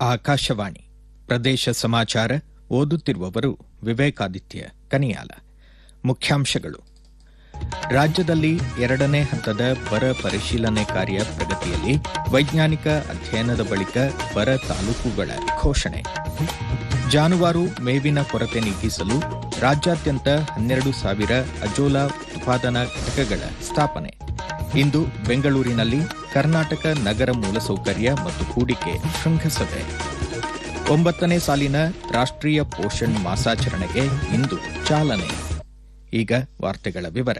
ಆಕಾಶವಾಣಿ ಪ್ರದೇಶ ಸಮಾಚಾರ ಓದುತ್ತಿರುವವರು ವಿವೇಕಾದಿತ್ಯ ಕನಿಯಾಲ ಮುಖ್ಯಾಂಶಗಳು ರಾಜ್ಯದಲ್ಲಿ ಎರಡನೇ ಹಂತದ ಬರ ಪರಿಶೀಲನೆ ಕಾರ್ಯ ಪ್ರಗತಿಯಲ್ಲಿ ವೈಜ್ಞಾನಿಕ ಅಧ್ಯಯನದ ಬಳಿಕ ಬರ ತಾಲೂಕುಗಳ ಘೋಷಣೆ ಜಾನುವಾರು ಮೇವಿನ ಕೊರತೆ ನೀಗಿಸಲು ರಾಜ್ಯಾದ್ಯಂತ ಹನ್ನೆರಡು ಸಾವಿರ ಅಜೋಲಾ ಉತ್ಪಾದನಾ ಘಟಕಗಳ ಸ್ಥಾಪನೆ ಇಂದು ಬೆಂಗಳೂರಿನಲ್ಲಿ ಕರ್ನಾಟಕ ನಗರ ಮೂಲಸೌಕರ್ಯ ಮತ್ತು ಹೂಡಿಕೆ ಶೃಂಗಸಭೆ ಒಂಬತ್ತನೇ ಸಾಲಿನ ರಾಷ್ಟ್ರೀಯ ಪೋಷಣ್ ಮಾಸಾಚರಣೆಗೆ ಇಂದು ಚಾಲನೆ ಈಗ ವಾರ್ತೆಗಳ ವಿವರ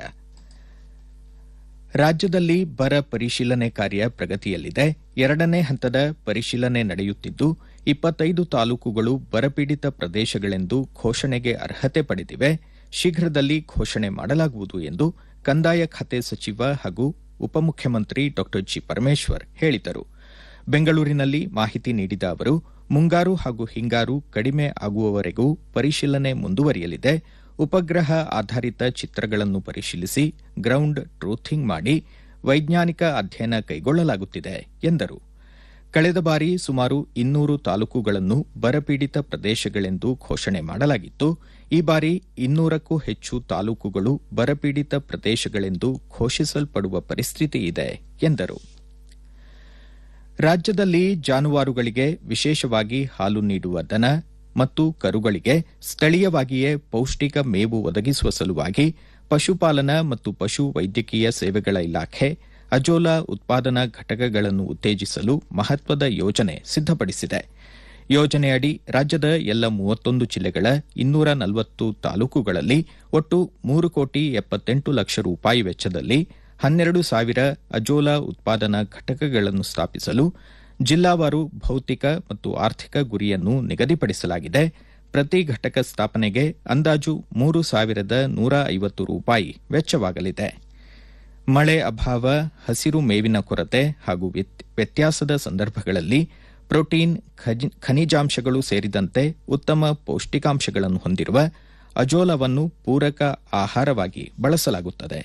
ರಾಜ್ಯದಲ್ಲಿ ಬರ ಪರಿಶೀಲನೆ ಕಾರ್ಯ ಪ್ರಗತಿಯಲ್ಲಿದೆ ಎರಡನೇ ಹಂತದ ಪರಿಶೀಲನೆ ನಡೆಯುತ್ತಿದ್ದು ಇಪ್ಪತ್ತೈದು ತಾಲೂಕುಗಳು ಬರಪೀಡಿತ ಪ್ರದೇಶಗಳೆಂದು ಘೋಷಣೆಗೆ ಅರ್ಹತೆ ಪಡೆದಿವೆ ಶೀಘ್ರದಲ್ಲಿ ಘೋಷಣೆ ಮಾಡಲಾಗುವುದು ಎಂದು ಕಂದಾಯ ಖಾತೆ ಸಚಿವ ಹಾಗೂ ಉಪಮುಖ್ಯಮಂತ್ರಿ ಡಾ ಜಿ ಪರಮೇಶ್ವರ್ ಹೇಳಿದರು ಬೆಂಗಳೂರಿನಲ್ಲಿ ಮಾಹಿತಿ ನೀಡಿದ ಅವರು ಮುಂಗಾರು ಹಾಗೂ ಹಿಂಗಾರು ಕಡಿಮೆ ಆಗುವವರೆಗೂ ಪರಿಶೀಲನೆ ಮುಂದುವರಿಯಲಿದೆ ಉಪಗ್ರಹ ಆಧಾರಿತ ಚಿತ್ರಗಳನ್ನು ಪರಿಶೀಲಿಸಿ ಗ್ರೌಂಡ್ ಟ್ರೂಥಿಂಗ್ ಮಾಡಿ ವೈಜ್ಞಾನಿಕ ಅಧ್ಯಯನ ಕೈಗೊಳ್ಳಲಾಗುತ್ತಿದೆ ಎಂದರು ಕಳೆದ ಬಾರಿ ಸುಮಾರು ಇನ್ನೂರು ತಾಲೂಕುಗಳನ್ನು ಬರಪೀಡಿತ ಪ್ರದೇಶಗಳೆಂದು ಘೋಷಣೆ ಮಾಡಲಾಗಿತ್ತು ಈ ಬಾರಿ ಇನ್ನೂರಕ್ಕೂ ಹೆಚ್ಚು ತಾಲೂಕುಗಳು ಬರಪೀಡಿತ ಪ್ರದೇಶಗಳೆಂದು ಘೋಷಿಸಲ್ಪಡುವ ಪರಿಸ್ಥಿತಿ ಇದೆ ಎಂದರು ರಾಜ್ಯದಲ್ಲಿ ಜಾನುವಾರುಗಳಿಗೆ ವಿಶೇಷವಾಗಿ ಹಾಲು ನೀಡುವ ದನ ಮತ್ತು ಕರುಗಳಿಗೆ ಸ್ಥಳೀಯವಾಗಿಯೇ ಪೌಷ್ಟಿಕ ಮೇವು ಒದಗಿಸುವ ಸಲುವಾಗಿ ಪಶುಪಾಲನಾ ಮತ್ತು ಪಶು ವೈದ್ಯಕೀಯ ಸೇವೆಗಳ ಇಲಾಖೆ ಅಜೋಲಾ ಉತ್ಪಾದನಾ ಘಟಕಗಳನ್ನು ಉತ್ತೇಜಿಸಲು ಮಹತ್ವದ ಯೋಜನೆ ಸಿದ್ದಪಡಿಸಿದೆ ಯೋಜನೆಯಡಿ ರಾಜ್ಯದ ಎಲ್ಲ ಮೂವತ್ತೊಂದು ಜಿಲ್ಲೆಗಳ ಇನ್ನೂರ ನಲವತ್ತು ತಾಲೂಕುಗಳಲ್ಲಿ ಒಟ್ಟು ಮೂರು ಕೋಟಿ ಎಪ್ಪತ್ತೆಂಟು ಲಕ್ಷ ರೂಪಾಯಿ ವೆಚ್ಚದಲ್ಲಿ ಹನ್ನೆರಡು ಸಾವಿರ ಅಜೋಲಾ ಉತ್ಪಾದನಾ ಘಟಕಗಳನ್ನು ಸ್ಥಾಪಿಸಲು ಜಿಲ್ಲಾವಾರು ಭೌತಿಕ ಮತ್ತು ಆರ್ಥಿಕ ಗುರಿಯನ್ನು ನಿಗದಿಪಡಿಸಲಾಗಿದೆ ಪ್ರತಿ ಘಟಕ ಸ್ಥಾಪನೆಗೆ ಅಂದಾಜು ಮೂರು ಸಾವಿರದ ನೂರ ಐವತ್ತು ರೂಪಾಯಿ ವೆಚ್ಚವಾಗಲಿದೆ ಮಳೆ ಅಭಾವ ಹಸಿರು ಮೇವಿನ ಕೊರತೆ ಹಾಗೂ ವ್ಯತ್ಯಾಸದ ಸಂದರ್ಭಗಳಲ್ಲಿ ಪ್ರೋಟೀನ್ ಖನಿಜಾಂಶಗಳು ಸೇರಿದಂತೆ ಉತ್ತಮ ಪೌಷ್ಟಿಕಾಂಶಗಳನ್ನು ಹೊಂದಿರುವ ಅಜೋಲವನ್ನು ಪೂರಕ ಆಹಾರವಾಗಿ ಬಳಸಲಾಗುತ್ತದೆ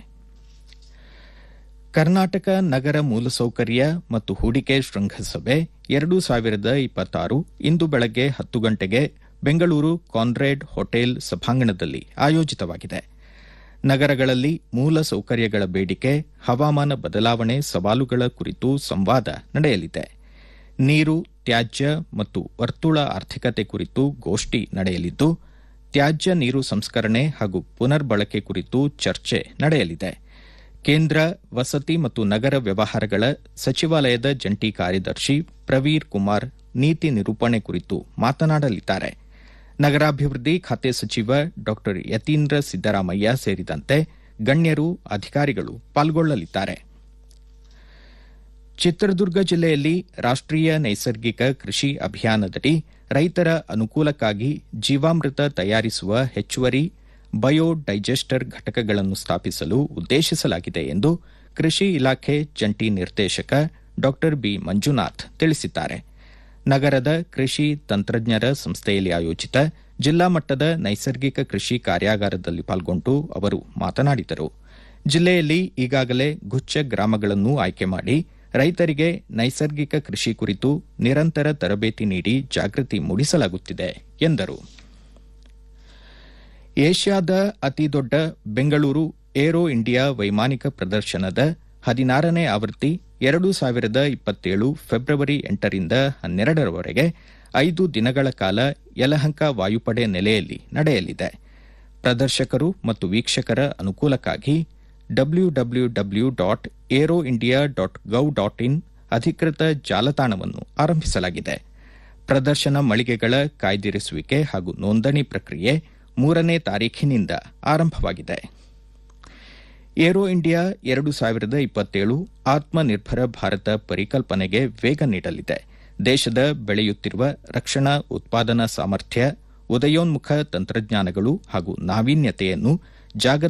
ಕರ್ನಾಟಕ ನಗರ ಮೂಲಸೌಕರ್ಯ ಮತ್ತು ಹೂಡಿಕೆ ಶೃಂಗಸಭೆ ಎರಡು ಸಾವಿರದ ಇಪ್ಪತ್ತಾರು ಇಂದು ಬೆಳಗ್ಗೆ ಹತ್ತು ಗಂಟೆಗೆ ಬೆಂಗಳೂರು ಕಾನ್ರೇಡ್ ಹೋಟೆಲ್ ಸಭಾಂಗಣದಲ್ಲಿ ಆಯೋಜಿತವಾಗಿದೆ ನಗರಗಳಲ್ಲಿ ಮೂಲ ಸೌಕರ್ಯಗಳ ಬೇಡಿಕೆ ಹವಾಮಾನ ಬದಲಾವಣೆ ಸವಾಲುಗಳ ಕುರಿತು ಸಂವಾದ ನಡೆಯಲಿದೆ ನೀರು ತ್ಯಾಜ್ಯ ಮತ್ತು ವರ್ತುಳ ಆರ್ಥಿಕತೆ ಕುರಿತು ಗೋಷ್ಠಿ ನಡೆಯಲಿದ್ದು ತ್ಯಾಜ್ಯ ನೀರು ಸಂಸ್ಕರಣೆ ಹಾಗೂ ಪುನರ್ಬಳಕೆ ಕುರಿತು ಚರ್ಚೆ ನಡೆಯಲಿದೆ ಕೇಂದ್ರ ವಸತಿ ಮತ್ತು ನಗರ ವ್ಯವಹಾರಗಳ ಸಚಿವಾಲಯದ ಜಂಟಿ ಕಾರ್ಯದರ್ಶಿ ಪ್ರವೀರ್ ಕುಮಾರ್ ನೀತಿ ನಿರೂಪಣೆ ಕುರಿತು ಮಾತನಾಡಲಿದ್ದಾರೆ ನಗರಾಭಿವೃದ್ಧಿ ಖಾತೆ ಸಚಿವ ಡಾ ಯತೀಂದ್ರ ಸಿದ್ದರಾಮಯ್ಯ ಸೇರಿದಂತೆ ಗಣ್ಯರು ಅಧಿಕಾರಿಗಳು ಪಾಲ್ಗೊಳ್ಳಲಿದ್ದಾರೆ ಚಿತ್ರದುರ್ಗ ಜಿಲ್ಲೆಯಲ್ಲಿ ರಾಷ್ಟ್ರೀಯ ನೈಸರ್ಗಿಕ ಕೃಷಿ ಅಭಿಯಾನದಡಿ ರೈತರ ಅನುಕೂಲಕ್ಕಾಗಿ ಜೀವಾಮೃತ ತಯಾರಿಸುವ ಹೆಚ್ಚುವರಿ ಬಯೋ ಡೈಜೆಸ್ಟರ್ ಘಟಕಗಳನ್ನು ಸ್ಥಾಪಿಸಲು ಉದ್ದೇಶಿಸಲಾಗಿದೆ ಎಂದು ಕೃಷಿ ಇಲಾಖೆ ಜಂಟಿ ನಿರ್ದೇಶಕ ಡಾ ಬಿ ಮಂಜುನಾಥ್ ತಿಳಿಸಿದ್ದಾರೆ ನಗರದ ಕೃಷಿ ತಂತ್ರಜ್ಞರ ಸಂಸ್ಥೆಯಲ್ಲಿ ಆಯೋಜಿತ ಜಿಲ್ಲಾ ಮಟ್ಟದ ನೈಸರ್ಗಿಕ ಕೃಷಿ ಕಾರ್ಯಾಗಾರದಲ್ಲಿ ಪಾಲ್ಗೊಂಡು ಅವರು ಮಾತನಾಡಿದರು ಜಿಲ್ಲೆಯಲ್ಲಿ ಈಗಾಗಲೇ ಗುಚ್ಚ ಗ್ರಾಮಗಳನ್ನು ಆಯ್ಕೆ ಮಾಡಿ ರೈತರಿಗೆ ನೈಸರ್ಗಿಕ ಕೃಷಿ ಕುರಿತು ನಿರಂತರ ತರಬೇತಿ ನೀಡಿ ಜಾಗೃತಿ ಮೂಡಿಸಲಾಗುತ್ತಿದೆ ಎಂದರು ಏಷ್ಯಾದ ಅತಿದೊಡ್ಡ ಬೆಂಗಳೂರು ಏರೋ ಇಂಡಿಯಾ ವೈಮಾನಿಕ ಪ್ರದರ್ಶನದ ಹದಿನಾರನೇ ಆವೃತ್ತಿ ಎರಡು ಸಾವಿರದ ಇಪ್ಪತ್ತೇಳು ಫೆಬ್ರವರಿ ಎಂಟರಿಂದ ಹನ್ನೆರಡರವರೆಗೆ ಐದು ದಿನಗಳ ಕಾಲ ಯಲಹಂಕ ವಾಯುಪಡೆ ನೆಲೆಯಲ್ಲಿ ನಡೆಯಲಿದೆ ಪ್ರದರ್ಶಕರು ಮತ್ತು ವೀಕ್ಷಕರ ಅನುಕೂಲಕ್ಕಾಗಿ W W W dot aero India dot gov dot in ಅಧಿಕೃತ ಜಾಲತಾಣವನ್ನು ಆರಂಭಿಸಲಾಗಿದೆ ಪ್ರದರ್ಶನ ಮಳಿಗೆಗಳ ಕಾಯ್ದಿರಿಸುವಿಕೆ ಹಾಗೂ ನೋಂದಣಿ ಪ್ರಕ್ರಿಯೆ ಮೂರನೇ ತಾರೀಖಿನಿಂದ ಆರಂಭವಾಗಿದೆ ಏರೋ ಇಂಡಿಯಾ ಎರಡು ಸಾವಿರದ ಇಪ್ಪತ್ತೇಳು ಆತ್ಮನಿರ್ಭರ ಭಾರತ ಪರಿಕಲ್ಪನೆಗೆ ವೇಗ ನೀಡಲಿದೆ ದೇಶದ ಬೆಳೆಯುತ್ತಿರುವ ರಕ್ಷಣಾ ಉತ್ಪಾದನಾ ಸಾಮರ್ಥ್ಯ ಉದಯೋನ್ಮುಖ ತಂತ್ರಜ್ಞಾನಗಳು ಹಾಗೂ ನಾವೀನ್ಯತೆಯನ್ನು ಜಾಗತಿಕ